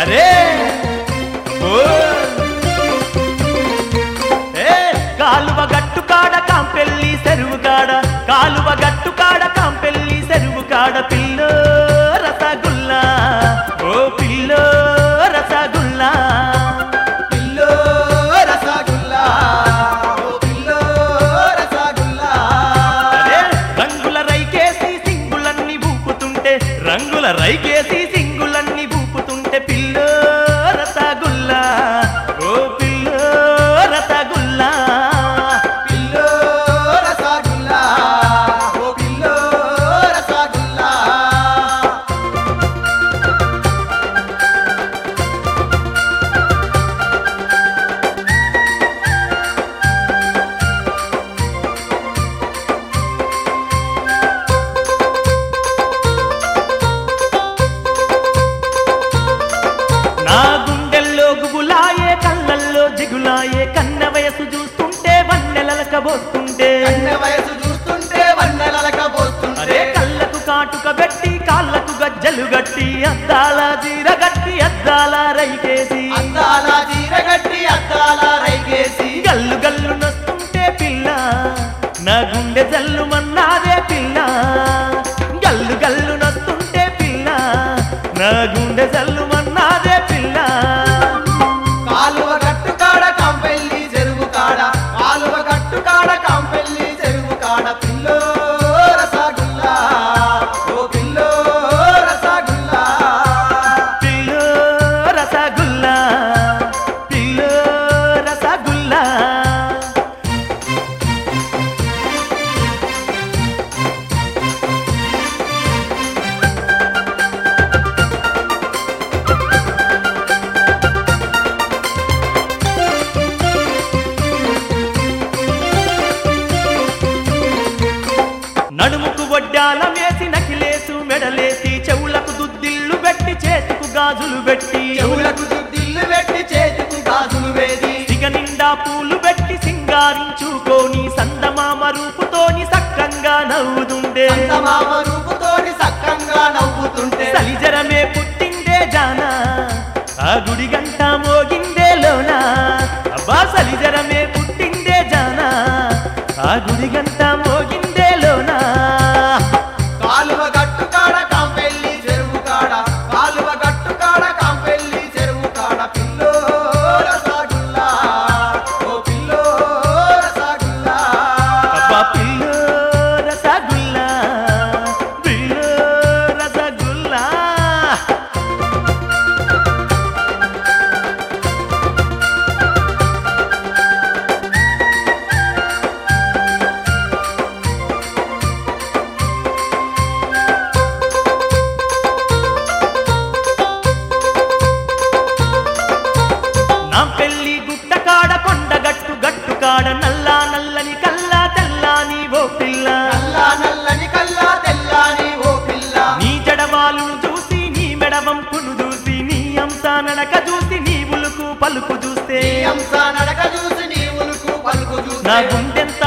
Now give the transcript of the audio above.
అరే ఓ ఏ కాలువ గట్టు కాడ కాంపెల్లి చెరువు కాడ కాలువ గట్టు కాడ కాంపెల్లి చెరువు కాడ పిల్లో రసగుల్లా ఓ పిల్లో రసగుల్లా పిల్లో రసగుల్లా ఓ పిల్లో రసగుల్లా అరే రంగుల రైకేసి సింగులన్నీ ఊపుతుంటే రంగుల రైకేసి సింగులన్నీ ఊపుతుంటే పిల్లో రసగుల్లా ఓ పిల్లో రసగుల్లా పిల్లో రసగుల్లా ఓ పిల్లో రసగుల్లా నా గుండెల్లో గుబులాయే కళ్ళల్లో జిగులాయే కన్న వయసు చూస్తుంటే వన్నెలలక పోస్తుంటే కన్న వయసు చూస్తుంటే వన్నెలలక అరే పోస్తుంటే కళ్ళకు కాటుక పెట్టి కాళ్ళకు గజ్జలు గట్టి అద్దాల జీర గట్టి అద్దాల రైకేసి అద్దాల చీరగట్టి అద్దాల రైకేసి గల్లు గల్లు నొస్తుంటే పిల్ల నా గుండె జల్లు మన్నాదే పిల్ల గల్లు గల్లు నొస్తుంటే పిల్ల నా గుండె జల్లు మన్నాదే పిల్ల కాలువ గట్టు కాడ కంపెల్లి చెరువు కాడ కాలువ గట్టు కాడ కంపెల్లి చెరువు కాడ పిల్లో రసగుల్లా ఓ పిల్లో రసగుల్లా పిల్లో రసగుల్లా పిల్లో రసగుల్లా నడుముకు వడ్డాల మేసి నకిలేసు మెడలేసి చెవులకు దుద్దిళ్ళు పెట్టి చేతుకు గాజులు పెట్టి చెవులకు దిల్లు పెట్టి చేతికి గాజులు వేది సిగ నిండా పూలు పెట్టి సింగారించుకోని సందమామ రూపుతోని సక్కంగా నవ్వుతుండే మామ రూపుతోని సక్కంగా నవ్వుతుంటే సలిజరమే పుట్టిందే జానా ఆ గుడి గంట మోగిందే లోనా అబ్బా సలిజరమే పుట్టిందే జానా ఆ గుడి గంట మోగిందే లోనా కాలువ గట్టు కాడ కంపెల్లి చెరువు కాడ కాలువ గట్టు కాడ కంపెల్లి చెరువు కాడ పిల్లో రసగుల్లా ఓ పిల్లో రసగుల్లా అబ్బా పిల్లో రసగుల్లా పిల్లో రసగుల్లా నా పెళ్లి గుట్ట కాడ కొండ గట్టు గట్టు కాడ నల్లా నల్లని కల్లా తెల్లాని ఓ పిల్ల నల్లా నల్లని కల్లా తెల్లాని ఓ పిల్ల నీ జడవాలును చూసి నీ మెడవంపును చూసి నీ అంశ నడక చూసి నీ ఉలుకు పలుకు చూస్తే నీ అంశ నడక చూసి నీ ఉలుకు పలుకు నా చూస్తే గుండెంత